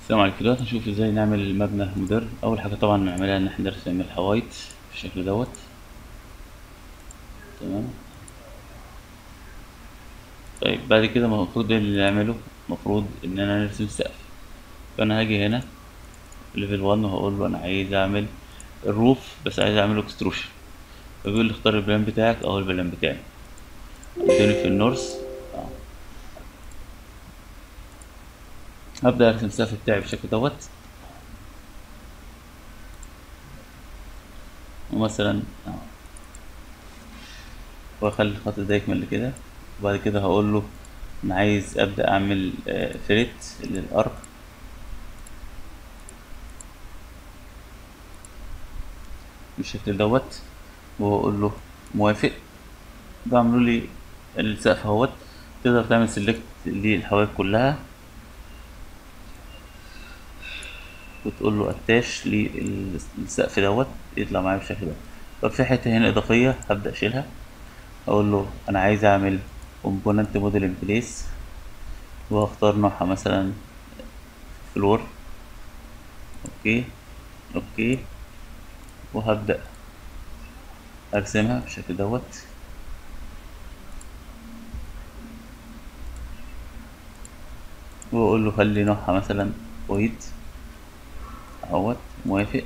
السلام عليكم دلوقتي هنشوف ازاي نعمل مبنى مودرن اول حاجه طبعا نعملها ان احنا نرسم الحوايط بالشكل دوت تمام طيب بعد كده المفروض ايه اللي نعمله المفروض ان انا نرسم السقف فانا هاجي هنا ليفل 1 وهقول له انا عايز اعمل الروف بس عايز اعمله اكستروشن فبيقول لي اختار البلان بتاعك او البلان بتاعي ادوني في النورث اه هبدأ ارسم السقف بتاعي بالشكل دوت ومثلا اه واخلي الخط ده يكمل كده وبعد كده هقول له انا عايز ابدا اعمل آه، فلت للارك بالشكل دوت واقول له موافق بعملوا لي السقف اهوت تقدر تعمل سيلكت للحوايط كلها وتقول له اتاش للسقف دوت يطلع معايا بالشكل ده طب في حته هنا اضافيه هبدا اشيلها اقول له انا عايز اعمل كومبوننت موديل ان بليس واختار نوعها مثلا فلور اوكي اوكي وهبدا ارسمها بالشكل دوت واقول له خلي نوعها مثلا ويت اهوت موافق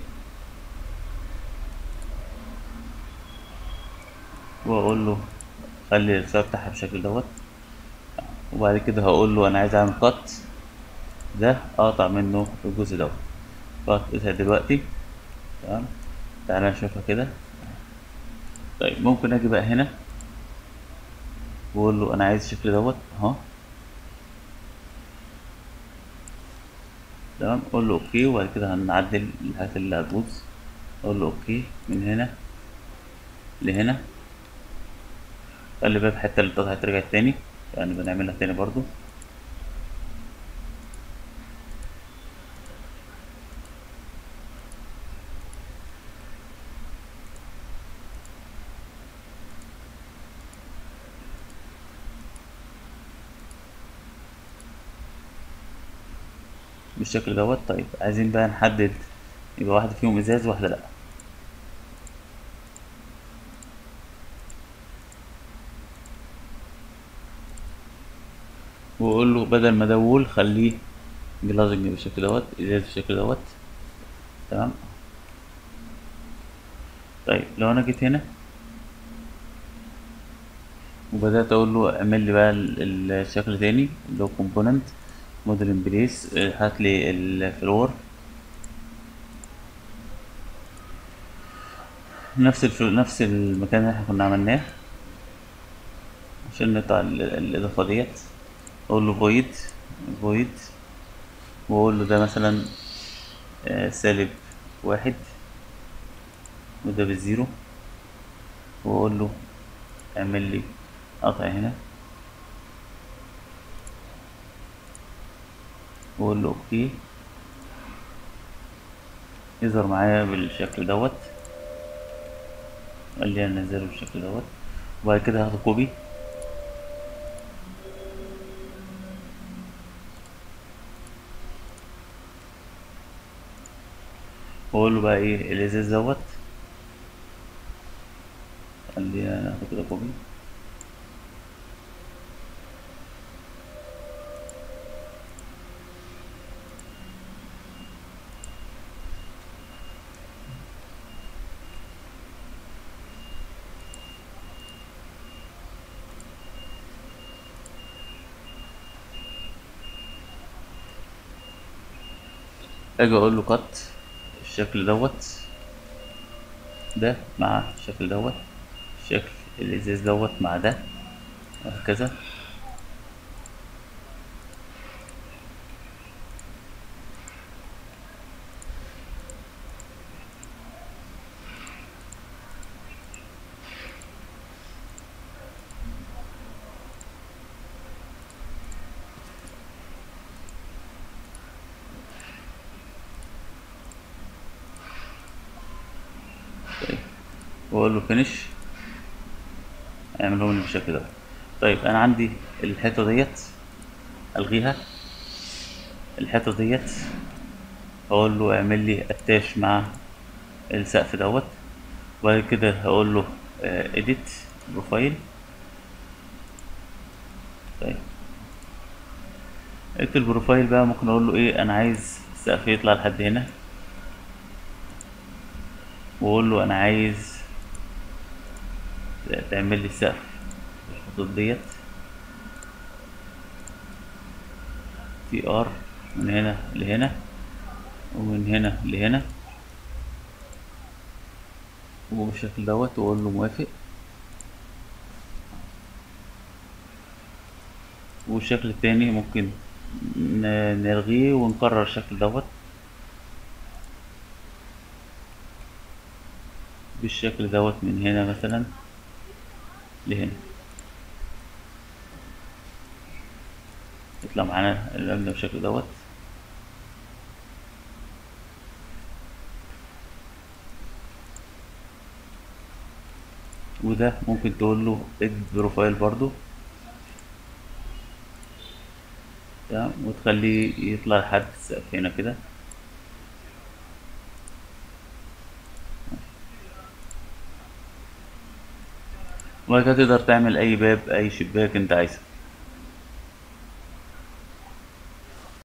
واقول له خلي الارتفاع بتاعها بالشكل دوت وبعد كده هقول له انا عايز اعمل قط ده اقطع منه الجزء دوت فقطتها دلوقتي تمام تعالى نشوفها كده طيب ممكن اجي بقى هنا واقول له انا عايز الشكل دوت اهو تمام اقول له اوكي وبعد كده هنعدل الحاجات اللي هتبوظ اقول له اوكي من هنا لهنا خلي بالك الحته اللي اتقطعت رجعت تاني يعني بنعملها تاني برضو بالشكل دوت طيب عايزين بقى نحدد يبقى واحدة فيهم ازاز واحدة لأ واقول له بدل ما ده وول خليه جلازنج بالشكل دوت ازاز بالشكل دوت تمام طيب لو انا جيت هنا وبدأت اقول له اعمل لي بقى ال- الشكل تاني اللي هو كومبوننت موديل ان بليس هات لي الفلور نفس الف... نفس المكان اللي احنا كنا عملناه عشان نقطع ال- الاضافه ديت اقول له void void واقول له ده مثلا آه، سالب واحد وده بالزيرو واقول له اعمل لي قطع هنا واقول له اوكي يظهر معايا بالشكل دوت قال لي انزله بالشكل دوت وبعد كده هاخد كوبي واقول له بقى ايه الازاز دوت قال لي انا هاخد كده كوبي اجي اقول له قط الشكل دوت ده مع الشكل دوت شكل الازاز دوت مع ده وهكذا طيب واقول له فينش اعملهم لي بالشكل ده طيب انا عندي الحته ديت الغيها الحيطة ديت هقول له اعمل لي اتاش مع السقف دوت وبعد كده هقول له اديت بروفايل طيب اكتب البروفايل بقى ممكن اقول له ايه انا عايز السقف يطلع لحد هنا واقول له انا عايز تعمل لي السقف الخطوط ديت تي ار من هنا لهنا ومن هنا لهنا وبالشكل دوت واقول له موافق والشكل التاني ممكن نلغيه ونكرر الشكل دوت بالشكل دوت من هنا مثلا لهنا يطلع معانا المبنى بالشكل دوت وده ممكن تقول له اد بروفايل برضو تمام وتخليه يطلع لحد السقف هنا كده وبعد كده تقدر تعمل اي باب اي شباك انت عايزه